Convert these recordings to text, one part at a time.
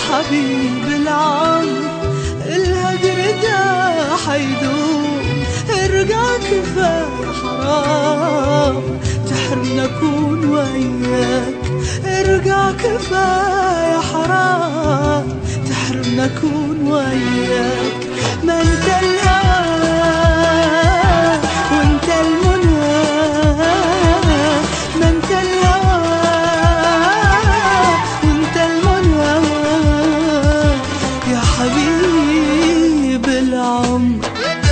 حبيب العمر الهجر ده حيدوم ارجع كفاية حرام تحرمنا اكون وياك ارجع كفاية حرام تحرمنا اكون وياك ما انت الهوى وانت المنى ما انت الهوى وانت المنى يا حبيب العمر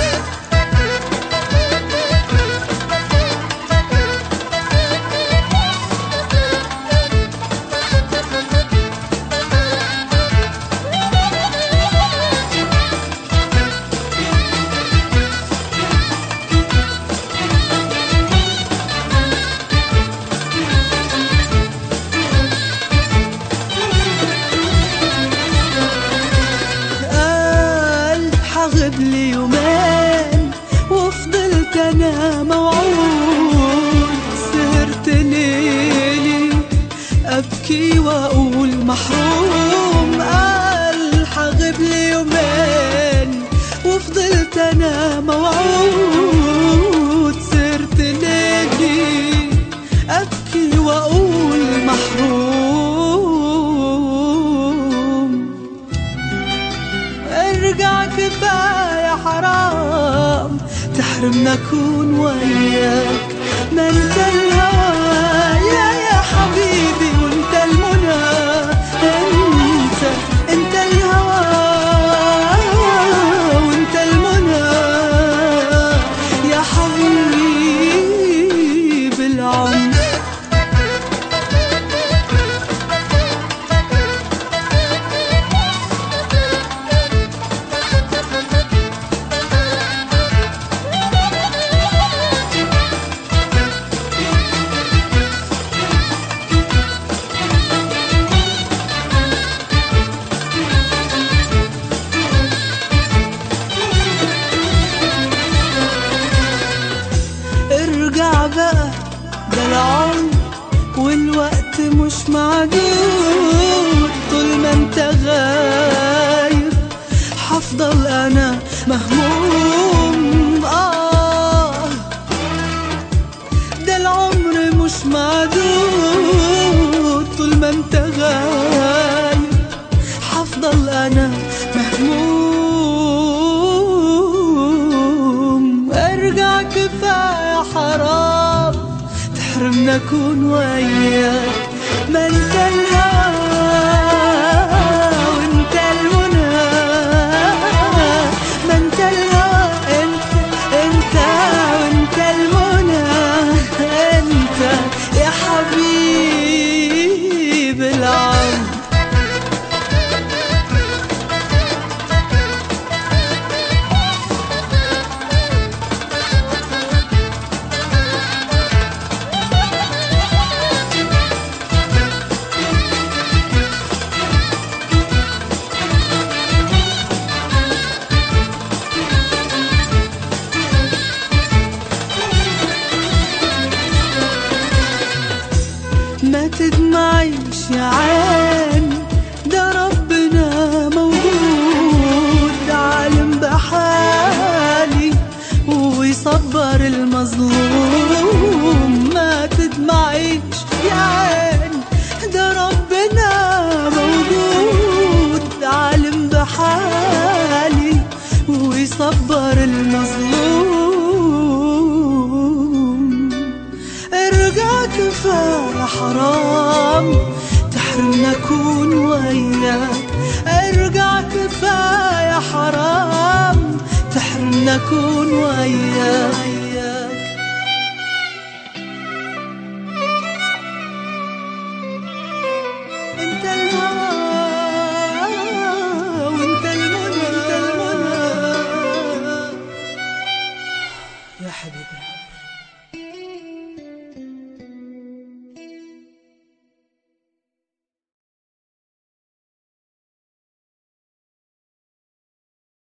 قال حغب لي يومين وفضلت انا موعود سهرت ليلي ابكي واقول محروم قال حغب لي يومين وفضلت انا موعود سهرت ليلي ابكي واقول محروم ارجع كفاية حرام تحرمنا اكون وياك ما انت الهوى يا يا حبيبي وانت المنى انت انت الهوى وانت المنى يا حبيب العمر ارجع بقى ده العمر والوقت مش معدود طول ما انت غايب حفضل انا مهموم اه ده العمر مش معدود طول ما انت غايب حفضل انا مهموم ارجع كفايه حرام تحرمنا اكون وياك ما انت الهوى وانت المنى ما انت الهوى انت انت وانت المنى انت يا حبيب العمر ما تدمعيش يا عين ده ربنا موجود عالم بحالي ويصبر المظلوم ما تدمعيش يا عين ده ربنا موجود عالم بحالي ويصبر المظلوم ارجع كفاية حرام تحرمنا اكون وياك ارجع كفاية حرام تحرمنا اكون وياك